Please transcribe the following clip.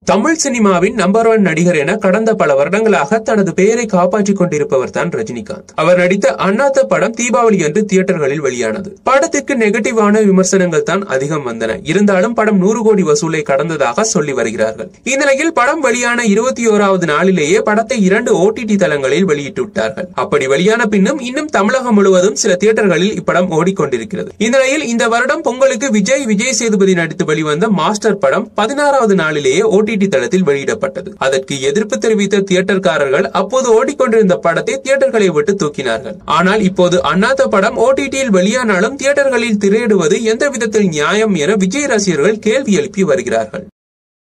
தமிழ் சினிமாவின் number one நடிகர் என கடந்த பல வருடங்களாக தனது பெயரை காப்பாற்றிக் கொண்டிருப்பவர் தான் ரஜினிகாந்த் அவர் நடித்த அண்ணாத்த படம் தீபாவளி அன்று தியேட்டர்களில் வெளியானது படத்திற்கு நெகட்டிவான விமர்சனங்கள் தான் அதிகம் வந்தன இருந்தாலும் படம் நூறு கோடி வசூலை கடந்ததாக சொல்லி வருகிறார்கள் இந்நிலையில் படம் வெளியான இருபத்தி ஓராவது நாளிலேயே படத்தை இரண்டு ஓடிடி தளங்களில் வெளியிட்டு விட்டார்கள் அப்படி வெளியான பின்னும் இன்னும் தமிழகம் முழுவதும் சில தியேட்டர்களில் இப்படம் ஓடிக்கொண்டிருக்கிறது இந்நிலையில் இந்த வருடம் பொங்கலுக்கு விஜய் விஜய் சேதுபதி நடித்து வெளிவந்த மாஸ்டர் படம் பதினாறாவது நாளிலேயே ஓடிடி தளத்தில் வெளியிடப்பட்டது அதற்கு எதிர்ப்பு தெரிவித்த தியேட்டர்காரர்கள் அப்போது ஓடிக்கொண்டிருந்த படத்தை தியேட்டர்களை விட்டு தூக்கினார்கள் ஆனால் இப்போது அண்ணாத்த படம் ஓடிடியில் வெளியானாலும் தியேட்டர்களில் திரையிடுவது எந்த விதத்தில் நியாயம் என விஜய் ரசிகர்கள் கேள்வி எழுப்பி வருகிறார்கள்